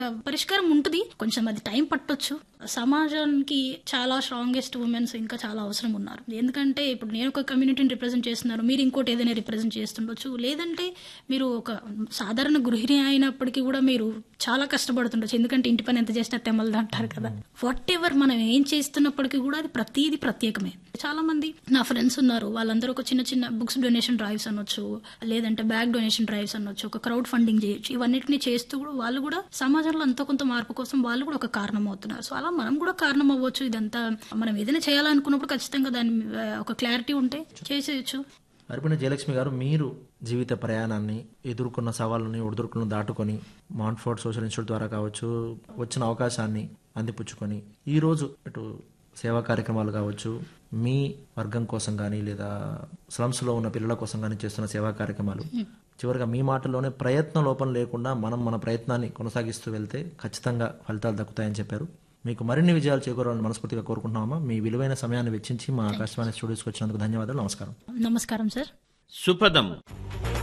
పరిష్కారం ఉంటుంది కొంచెం అది టైం పట్టొచ్చు సమాజానికి చాలా స్ట్రాంగెస్ట్ ఉమెన్స్ ఇంకా చాలా అవసరం ఉన్నారు ఎందుకంటే ఇప్పుడు నేను ఒక కమ్యూనిటీని రిప్రజెంట్ చేస్తున్నాను మీరు ఇంకోటి ఏదైనా రిప్రజెంట్ చేస్తుండొచ్చు లేదంటే మీరు ఒక సాధారణ గృహిణి అయినప్పటికీ కూడా మీరు చాలా కష్టపడుతుండొచ్చు ఎందుకంటే ఇంటి పని ఎంత చేసినా తెమ్మలది అంటారు కదా వాట్ ఎవర్ మనం ఏం చేస్తున్నప్పటికీ కూడా అది ప్రతిదీ ప్రత్యేకమే చాలా మంది నా ఫ్రెండ్స్ ఉన్నారు వాళ్ళందరూ ఒక చిన్న చిన్న బుక్స్ డొనేషన్ డ్రైవ్స్ అనొచ్చు లేదంటే బ్యాగ్ డొనేషన్ డ్రైవ్స్ అనొచ్చు ఒక క్రౌడ్ ఫండింగ్ చేయొచ్చు ఇవన్నిటిని చేస్తూ కూడా వాళ్ళు కూడా సమాజంలో అంత కొంత మార్పు కోసం వాళ్ళు కూడా ఒక కారణం అవుతున్నారు సో అలా మనం కూడా కారణం అవ్వచ్చు ఇదంతా మనం ఏదైనా చేయాలనుకున్నప్పుడు ఖచ్చితంగా దాని ఆ, ఒక క్లారిటీ ఉంటే చేసేయచ్చు అరిపిన జయలక్ష్మి గారు మీరు జీవిత ప్రయాణాన్ని ఎదుర్కొన్న సవాళ్ళని ఒడిదుర్కులను దాటుకొని మాంట్ఫోర్డ్ సోషల్ ఇన్స్టిట్యూట్ ద్వారా కావచ్చు వచ్చిన అవకాశాన్ని అందిపుచ్చుకొని ఈ రోజు ఇటు సేవా కార్యక్రమాలు కావచ్చు మీ వర్గం కోసం కానీ లేదా స్లమ్స్ లో ఉన్న పిల్లల కోసం కానీ చేస్తున్న సేవా కార్యక్రమాలు చివరిగా మీ మాటల్లోనే ప్రయత్న లోపం లేకుండా మనం మన ప్రయత్నాన్ని కొనసాగిస్తూ వెళ్తే ఖచ్చితంగా ఫలితాలు దక్కుతాయని చెప్పారు మీకు మరిన్ని విజయాలు చేకూరాలని మనస్ఫూర్తిగా కోరుకుంటున్నామా మీ విలువైన సమయాన్ని వెచ్చించి మా ఆకాశవాణి స్టూడియోస్కి వచ్చినందుకు ధన్యవాదాలు నమస్కారం నమస్కారం సార్ సుపదం